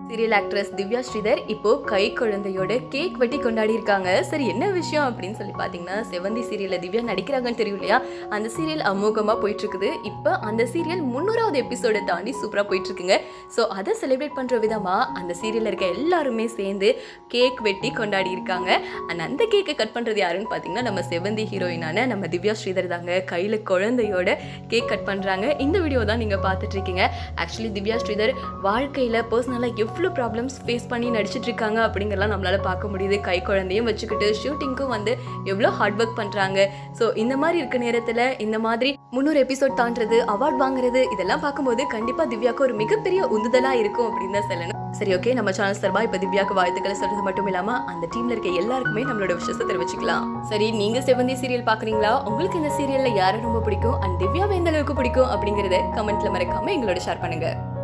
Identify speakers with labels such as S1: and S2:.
S1: serial actress Divya Sridhar இப்போ கை குழந்தையோட cake வெட்டி கொண்டாடி இருக்காங்க சரி என்ன விஷயம் அப்படின்னு சொல்லி பார்த்தீங்கன்னா செவந்தி சீரியல்ல திவ்யா நடிக்கிறாங்கன்னு தெரியும் இல்லையா அந்த சீரியல் அமோகமாக போயிட்டு இருக்குது இப்போ அந்த சீரியல் முன்னூறாவது எபிசோடை தாண்டி சூப்பராக போயிட்டு இருக்குங்க ஸோ அதை செலிப்ரேட் பண்ணுற விதமாக அந்த சீரியலில் இருக்க எல்லாருமே சேர்ந்து கேக் வெட்டி கொண்டாடி இருக்காங்க அண்ட் அந்த கேக்கை கட் பண்ணுறது யாருன்னு பார்த்தீங்கன்னா நம்ம செவந்தி ஹீரோயினான நம்ம திவ்யா ஸ்ரீதர் தாங்க கையில் குழந்தையோட கேக் கட் பண்ணுறாங்க இந்த வீடியோ தான் நீங்கள் பார்த்துட்டு இருக்கீங்க ஆக்சுவலி திவ்யா ஸ்ரீதர் வாழ்க்கையில் பர்சனலாக எவ்வளோ ப்ராப்ளம்ஸ் ஃபேஸ் பண்ணி நடிச்சிட்டு இருக்காங்க அப்படிங்கிறலாம் நம்மளால் பார்க்க முடியுது கை குழந்தையும் வச்சுக்கிட்டு ஷூட்டிங்க்கும் வந்து எவ்வளோ ஹார்ட் ஒர்க் பண்ணுறாங்க ஸோ இந்த மாதிரி இருக்க நேரத்தில் இந்த மாதிரி முந்நூறு எபிசோட் தாண்டுறது அவார்ட் வாங்குறது இதெல்லாம் பார்க்கும்போது கண்டிப்பாக திவ்யாவுக்கு ஒரு மிகப்பெரிய உந்துதலாக இருக்கும் அப்படின்னு தான் சொல்லணும் சரி ஓகே நம்ம சேனல் சார்பா இப்போ திவ்யாவுக்கு வாழ்த்துக்களை சொல்றது மட்டும் இல்லாமல் அந்த டீம்ல இருக்க எல்லாருக்குமே நம்மளோட விஷயத்தை தெரிவிச்சுக்கலாம் சரி நீங்க செவந்தி சீரியல் பார்க்குறீங்களா உங்களுக்கு இந்த சீரியல்ல யாரை ரொம்ப பிடிக்கும் அண்ட் திவ்யாவை எந்த அளவுக்கு பிடிக்கும் அப்படிங்கறத கமெண்ட்ல மறக்காம எங்களோட ஷேர் பண்ணுங்க